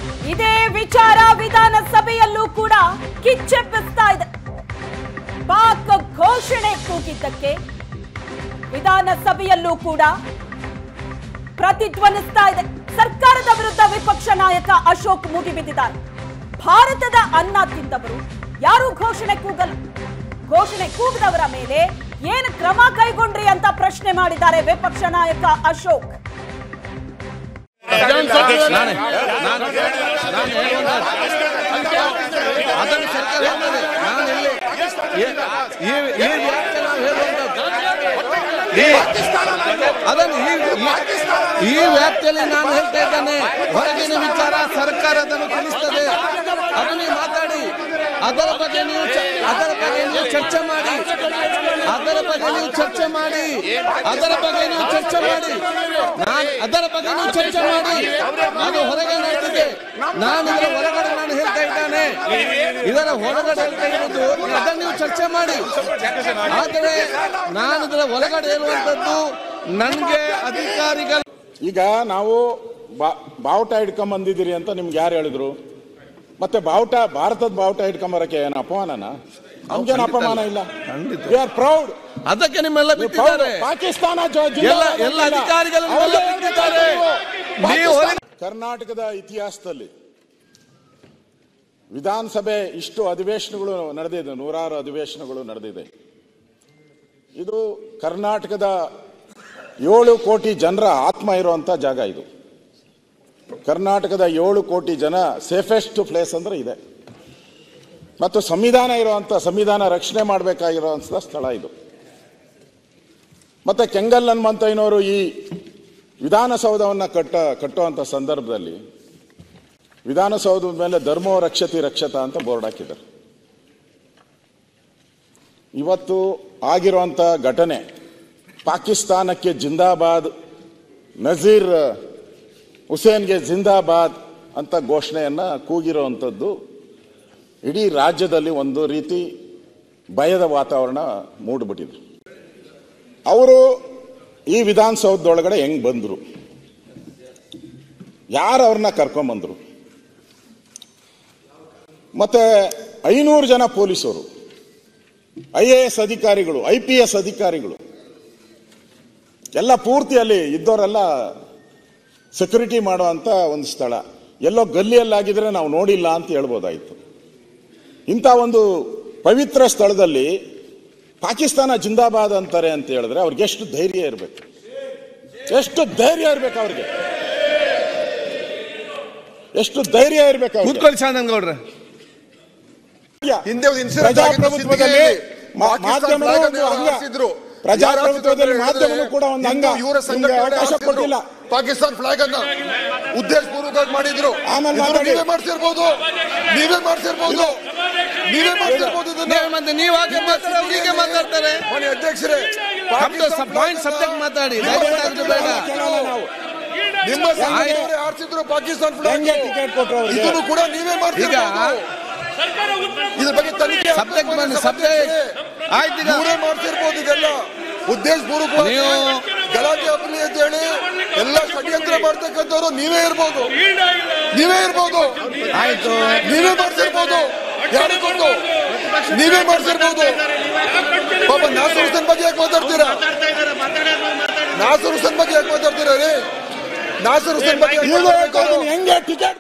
ಇದೇ ವಿಚಾರ ವಿಧಾನಸಭೆಯಲ್ಲೂ ಕೂಡ ಕಿಚ್ಚೆಬ್ಬಿಸ್ತಾ ಇದೆ ಪಾಕ್ ಘೋಷಣೆ ಕೂಗಿದ್ದಕ್ಕೆ ವಿಧಾನಸಭೆಯಲ್ಲೂ ಕೂಡ ಪ್ರತಿಧ್ವನಿಸ್ತಾ ಇದೆ ಸರ್ಕಾರದ ವಿರುದ್ಧ ವಿಪಕ್ಷ ನಾಯಕ ಅಶೋಕ್ ಮುಗಿಬಿದ್ದಿದ್ದಾರೆ ಭಾರತದ ಅನ್ನ ತಿಂದವರು ಯಾರು ಘೋಷಣೆ ಕೂಗಲ್ಲ ಘೋಷಣೆ ಕೂಗದವರ ಮೇಲೆ ಏನು ಕ್ರಮ ಕೈಗೊಂಡ್ರಿ ಅಂತ ಪ್ರಶ್ನೆ ಮಾಡಿದ್ದಾರೆ ವಿಪಕ್ಷ ನಾಯಕ ಅಶೋಕ್ ನಾನೇ ನಾನು ನಾನು ಹೇಳುವಂತ ಅದನ್ನು ಸರ್ಕಾರ ಹೇಳ್ತದೆ ನಾನು ಎಲ್ಲಿ ಈ- ಈ ಈ ವ್ಯಾಖ್ಯೆ ನಾವು ಹೇಳುವಂತದ್ದು ಈ- ಅದನ್ನು ಈ ಈ- ಈ ವ್ಯಾಖ್ಯೆಯಲ್ಲಿ ನಾನು ಹೇಳ್ತಾ ಇದ್ದೇನೆ ಹೊರಗಿನ ವಿಚಾರ ಸರ್ಕಾರ ಅದನ್ನು ತಿಳಿಸ್ತದೆ ಅದು ನೀವು ಮಾತಾಡಿ ಅದರ ಬಗ್ಗೆ ನೀವು ಚ- ಅದರ ಬಗ್ಗೆ ನೀವು ಚರ್ಚೆ ಮಾಡಿ ಅದರ ಬಗ್ಗೆ ನೀವು ಚರ್ಚೆ ಮಾಡಿ ಅದರ ಬಗ್ಗೆ ನೀವು ಚರ್ಚೆ ಮಾಡಿ ನಾನು ಅದರ ಬಗ್ಗೆ ನೀವು ಚರ್ಚೆ ಮಾಡಿ ಅದು ಹೊರಗೆ ನಡೆದಿದೆ ನಾನು ಇದರ ಹೊರಗಡೆ ನಾನು ಹೇಳ್ತಾ ಇದ್ದಾನೆ ಇದರ ಹೊರಗಡೆ ಹೇಳ್ತಾ ಇರುವುದು ಅದನ್ನು ನೀವು ಚರ್ಚೆ ಮಾಡಿ ಆದರೆ ನಾನು ಇದರ ಹೊರಗಡೆ ಹೇಳುವಂತದ್ದು ನನಗೆ ಅಧಿಕಾರಿಗಳು ಈಗ ನಾವು ಬಾ- ಬಾವುಟ ಹಿಡ್ಕೊಂಡ್ ಬಂದಿದ್ದೀರಿ ಅಂತ ನಿಮ್ಗೆ ಯಾರು ಹೇಳಿದ್ರು ಮತ್ತೆ ಬಾವುಟ ಭಾರತದ ಬಾವುಟ ಹಿಡ್ಕೊಂಬರಕ್ಕೆ ಏನು ಅಪಮಾನನ ನಮ್ಗೇನು ಅಪಮಾನ ಇಲ್ಲ ವಿ ಆರ್ ಪ್ರೌಡ್ ಅದಕ್ಕೆ ನಿಮ್ಮೆಲ್ಲ ಬಿಟ್ಟಿದ್ದಾರೆ ಪಾಕಿಸ್ತಾನ ಜೊ- ಜಿಂದಾಬಾದ್ ಎಲ್ಲ ಎಲ್ಲ ಅಂತಿಲ್ಲ. ಅಧಿಕಾರಿಗಳು ಅವ್ರೇ ನಿಮ್ಮೆಲ್ಲ ಬಿಟ್ಟಿದ್ದಾರೆ ಪಾಕಿಸ್ತಾನ- ನೀವು ಹೊರಗೆ ಕರ್ನಾಟಕದ ಇತಿಹಾಸದಲ್ಲಿ ವಿಧಾನಸಭೆ ಇಷ್ಟು ಅಧಿವೇಶನಗಳು ನಡೆದಿದೆ ನೂರಾರು ಅಧಿವೇಶನಗಳು ನಡೆದಿದೆ ಇದು ಕರ್ನಾಟಕದ ಏಳು ಕೋಟಿ ಜನರ ಆತ್ಮ ಇರುವಂತ ಜಾಗ ಇದು ಕರ್ನಾಟಕದ ಏಳು ಕೋಟಿ ಜನ ಸೇಫೆಸ್ಟ್ ಪ್ಲೇಸ್ ಅಂದ್ರೆ ಇದೆ ಮತ್ತು ಸಂವಿಧಾನ ಇರುವಂತ ಸಂವಿಧಾನ ರಕ್ಷಣೆ ಮಾಡಬೇಕಾಗಿರುವಂತ ಸ್ಥಳ ಇದು ಮತ್ತೆ ಕೆಂಗಲ್ ಹನುಮಂತಯ್ಯನವರು ಈ ವಿಧಾನಸೌಧವನ್ನ ಕಟ್ಟ ಕಟ್ಟುವಂತ ಸಂದರ್ಭದಲ್ಲಿ ವಿಧಾನಸೌಧದ ಮೇಲೆ ಧರ್ಮೋ ರಕ್ಷತಿ ರಕ್ಷತ ಅಂತ ಬೋರ್ಡ್ ಹಾಕಿದ್ದಾರೆ ಇವತ್ತು ಆಗಿರುವಂತ ಘಟನೆ ಪಾಕಿಸ್ತಾನಕ್ಕೆ ಜಿಂದಾಬಾದ್ ನಜೀರ್ ಹುಸೇನ್ಗೆ ಜಿಂದಾಬಾದ್ ಅಂತ ಘೋಷಣೆಯನ್ನ ಕೂಗಿರುವಂಥದ್ದು ಇಡೀ ರಾಜ್ಯದಲ್ಲಿ ಒಂದು ರೀತಿ ಭಯದ ವಾತಾವರಣ ಮೂಡ್ಬಿಟ್ಟಿದೆ ಅವರು ಈ ವಿಧಾನಸೌಧದೊಳಗಡೆ ಹೆಂಗ್ ಬಂದ್ರು ಯಾರು ಅವ್ರನ್ನ ಕರ್ಕೊಂಬಂದ್ರು ಮತ್ತೆ ಐನೂರು ಜನ ಪೊಲೀಸರು ಐ ಎ ಎಸ್ ಅಧಿಕಾರಿಗಳು ಐ ಪಿ ಎಸ್ ಅಧಿಕಾರಿಗಳು ಎಲ್ಲ ಪೂರ್ತಿ ಅಲ್ಲಿ ಇದ್ದವರೆಲ್ಲ ಸೆಕ್ಯೂರಿಟಿ ಮಾಡುವಂತ ಒಂದು ಸ್ಥಳ ಎಲ್ಲೋ ಗಲ್ಲಿಯಲ್ಲಾಗಿದ್ರೆ ನಾವು ನೋಡಿಲ್ಲ ಅಂತ ಹೇಳ್ಬೋದಾಯ್ತು ಇಂಥ ಒಂದು ಪವಿತ್ರ ಸ್ಥಳದಲ್ಲಿ ಪಾಕಿಸ್ತಾನ ಜಿಂದಾಬಾದ್ ಅಂತಾರೆ ಅಂತ ಹೇಳಿದ್ರೆ ಅವ್ರಿಗೆ ಎಷ್ಟು ಧೈರ್ಯ ಇರಬೇಕು ಎಷ್ಟು ಧೈರ್ಯ ಇರ್ಬೇಕು ಅವ್ರಿಗೆ ಎಷ್ಟು ಧೈರ್ಯ ಇರ್ಬೇಕು ಅವ್ರಿಗೆ ಕೂತ್ಕೊಳ್ಳಿ ಶಾನಂಗೌಡ್ರೆ ಹಿಂದೆ ಒಂದು ಇನ್ಸಿಡೆಂಟ್ ಪ್ರಜಾಪ್ರಭುತ್ವದಲ್ಲಿ ಮಾ- ಮಾಧ್ಯಮಗಳು ಒಂದು ಅಂಗ. ಪ್ರಜಾಪ್ರಭುತ್ವದಲ್ಲಿ ಮಾಧ್ಯಮಗಳು ಕೂಡ ಒಂದು ಅಂಗ. ಇವರ ನಿಮ್ಗೆ ಅವಕಾಶ ಕೊಟ್ಟಿಲ್ಲ ಪಾಕಿಸ್ತಾನ ಫ್ಲಾಗ್ ಅನ್ನ ಉದ್ದೇಶ ಪೂರ್ವಕವಾಗಿ ಮಾಡಿದ್ರು ಆಮೇಲೆ ಇದನ್ನ ಮಾತಾಡಿ. ನೀವೇ ಮಾಡ್ಸಿರ್ಬೋದು ನೀವೇ ಮಾಡ್ಸಿರ್ಬೋದು ನೀವೇ ಮಾಡ್ಸಿರ್ಬೋದು ಇದನ್ನ ನೀವು ಮತ್ತೆ ನೀವು ಹಾಗೆ ಮಾತಾಡೋ ಹೀಗೆ ಮಾತಾಡ್ತಾರೆ ಮನೆ ಅಧ್ಯಕ್ಷರೇ ನಮ್ದು ಪಾಯಿಂಟ್ ಸಬ್ಜೆಕ್ಟ್ ಮಾತಾಡಿ ದಯವಿಟ್ಟು ಅದು ಬೇಡ ಕೇಳಲ್ಲ ನಾವು ನಿಮ್ಮ ಸಂಘಟನೆಯವರೇ ಆರ್ಸಿದ್ರು ಪಾಕಿಸ್ತಾನ ಫ್ಲಾಗ್ ಹೆಂಗೆ ಟಿಕೆಟ್ ಕೊಟ್ರು ಅವ್ರಿಗೆ? ಇದನ್ನು ಕೂಡ ನೀವೇ ಮಾಡ್ತಿರ್ಬೋದು ಇದ್ರ ಬಗ್ಗೆ ತನಿಖೆ ಸಬ್ಜೆಕ್ಟ್ ಬನ್ನಿ ಸಬ್ಜೆಕ್ಟ್ ಆಯ್ತು ಈಗ ಇವರೇ ಮಾಡ್ತಿರ್ಬೋದು ಇದೆಲ್ಲ ಉದ್ದೇಶ ಪೂರ್ವಕವಾಗಿ ನೀವು- ಗಲಾಟೆ ಅಪ್ಪಲಿ ಅಂತ ಹೇಳಿ ಎಲ್ಲ ಷಡ್ಯಂತ್ರ ಮಾಡ್ತಕ್ಕಂಥವ್ರು ನೀವೇ ಇರ್ಬೋದು ನೀವೇ ಇರ್ಬೋದು ಆಯ್ತು ನೀವೇ ಮಾಡ್ತಿರ್ಬೋದು ಯಾರಿಗೆ ಗೊತ್ತು ನೀವೇ ಮಾಡ್ತಿರ್ಬೋದು ಪಾಪ ನಾಸರ್ ಹುಸೇನ್ ಬಗ್ಗೆ ಯಾಕೆ ಮಾತಾಡ್ತೀರಾ ನಾಸರ್ ಹುಸೇನ್ ಬಗ್ಗೆ ಯಾಕೆ ಮಾತಾಡ್ತೀರಾ ರೀ ನಾಸರ್ ಹುಸೇನ್ ಬಗ್ಗೆ ಯಾಕೆ ಇವ್ರು ಹೇಳ್ತಾ ಮಾತಾಡ್ತೀರಾ? ಇದ್ದೀನಿ, ಹೆಂಗೆ ಟಿಕೆಟ್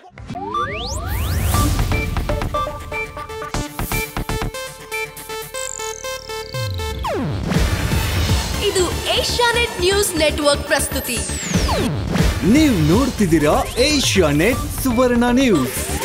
ಇದು ಏಷ್ಯಾನೆಟ್ ನ್ಯೂಸ್ ನೆಟ್ವರ್ಕ್ ಪ್ರಸ್ತುತಿ ನೀವು ನೋಡ್ತಿದ್ದೀರಾ ಏಷ್ಯಾ ನೆಟ್ ಸುವರ್ಣ ನ್ಯೂಸ್